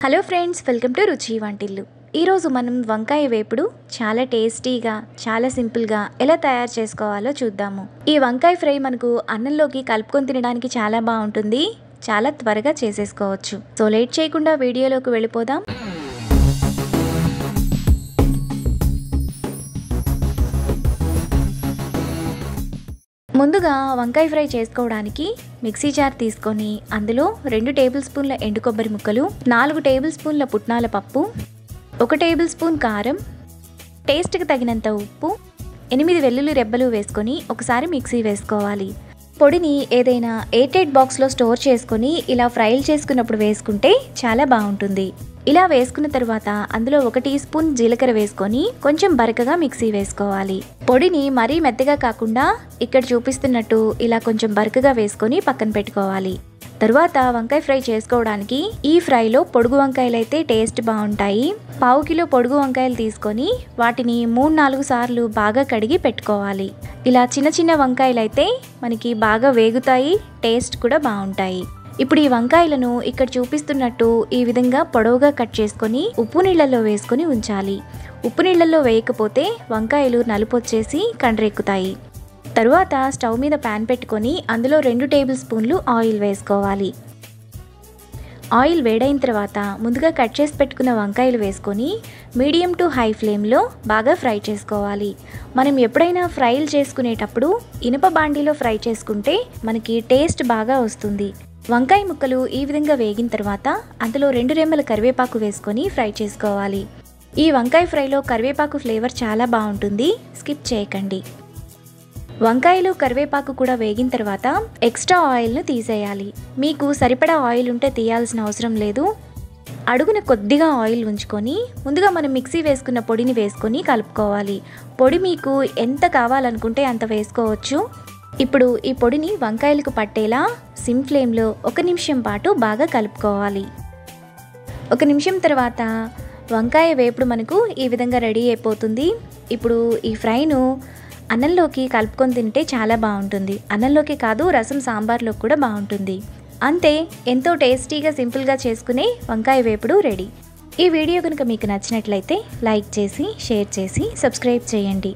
hello friends welcome to రుచి వంటిల్లు ఈరోజు మనం వంకాయ వేపుడు చాలా టేస్టీగా చాలా సింపుల్గా ఎలా తయారు చేసుకోవాలో చూద్దాము ఈ వంకాయ ఫ్రై మనకు అన్నంలోకి కలుపుకొని తినడానికి చాలా బాగుంటుంది చాలా త్వరగా చేసేసుకోవచ్చు సో లేట్ చేయకుండా వీడియోలోకి వెళ్ళిపోదాం ముందుగా వంకాయ ఫ్రై చేసుకోవడానికి మిక్సీ జార్ తీసుకొని అందులో రెండు టేబుల్ స్పూన్ల ఎండు కొబ్బరి ముక్కలు నాలుగు టేబుల్ స్పూన్ల పుట్నాల పప్పు ఒక టేబుల్ స్పూన్ కారం టేస్ట్కి తగినంత ఉప్పు ఎనిమిది వెల్లుల్లి రెబ్బలు వేసుకొని ఒకసారి మిక్సీ వేసుకోవాలి పొడిని ఏదైనా ఎయిటెడ్ బాక్స్లో స్టోర్ చేసుకొని ఇలా ఫ్రైలు చేసుకున్నప్పుడు వేసుకుంటే చాలా బాగుంటుంది ఇలా వేసుకున్న తర్వాత అందులో ఒక టీ స్పూన్ జీలకర్ర వేసుకొని కొంచెం బరకగా మిక్సీ వేసుకోవాలి పొడిని మరీ మెత్తగా కాకుండా ఇక్కడ చూపిస్తున్నట్టు ఇలా కొంచెం బరకగా వేసుకొని పక్కన పెట్టుకోవాలి తరువాత వంకాయ ఫ్రై చేసుకోవడానికి ఈ ఫ్రైలో పొడుగు వంకాయలు అయితే టేస్ట్ బాగుంటాయి పావు కిలో పొడుగు వంకాయలు తీసుకొని వాటిని మూడు నాలుగు సార్లు బాగా కడిగి పెట్టుకోవాలి ఇలా చిన్న చిన్న వంకాయలు అయితే మనకి బాగా వేగుతాయి టేస్ట్ కూడా బాగుంటాయి ఇప్పుడు ఈ వంకాయలను ఇక్కడ చూపిస్తున్నట్టు ఈ విధంగా పొడవుగా కట్ చేసుకొని ఉప్పు నీళ్ళల్లో వేసుకొని ఉంచాలి ఉప్పు నీళ్ళల్లో వేయకపోతే వంకాయలు నలుపు వచ్చేసి కండ్రెక్కుతాయి తరువాత స్టవ్ మీద ప్యాన్ పెట్టుకొని అందులో రెండు టేబుల్ స్పూన్లు ఆయిల్ వేసుకోవాలి ఆయిల్ వేడైన తర్వాత ముందుగా కట్ చేసి పెట్టుకున్న వంకాయలు వేసుకొని మీడియం టు హై ఫ్లేమ్లో బాగా ఫ్రై చేసుకోవాలి మనం ఎప్పుడైనా ఫ్రైలు చేసుకునేటప్పుడు ఇనుప బాండీలో ఫ్రై చేసుకుంటే మనకి టేస్ట్ బాగా వస్తుంది వంకాయ ముక్కలు ఈ విధంగా వేగిన తర్వాత అందులో రెండు రెమ్మల కరివేపాకు వేసుకొని ఫ్రై చేసుకోవాలి ఈ వంకాయ ఫ్రైలో కరివేపాకు ఫ్లేవర్ చాలా బాగుంటుంది స్కిప్ చేయకండి వంకాయలు కరివేపాకు కూడా వేగిన తర్వాత ఎక్స్ట్రా ఆయిల్ను తీసేయాలి మీకు సరిపడా ఆయిల్ ఉంటే తీయాల్సిన అవసరం లేదు అడుగున కొద్దిగా ఆయిల్ ఉంచుకొని ముందుగా మనం మిక్సీ వేసుకున్న పొడిని వేసుకొని కలుపుకోవాలి పొడి మీకు ఎంత కావాలనుకుంటే అంత వేసుకోవచ్చు ఇప్పుడు ఈ పొడిని వంకాయలకు పట్టేలా సిమ్ ఫ్లేమ్లో ఒక నిమిషం పాటు బాగా కలుపుకోవాలి ఒక నిమిషం తర్వాత వంకాయ వేపుడు మనకు ఈ విధంగా రెడీ అయిపోతుంది ఇప్పుడు ఈ ఫ్రైను అన్నంలోకి కలుపుకొని తింటే చాలా బాగుంటుంది అన్నంలోకి కాదు రసం సాంబార్లో కూడా బాగుంటుంది అంతే ఎంతో టేస్టీగా సింపుల్గా చేసుకునే వంకాయ వేపుడు రెడీ ఈ వీడియో కనుక మీకు నచ్చినట్లయితే లైక్ చేసి షేర్ చేసి సబ్స్క్రైబ్ చేయండి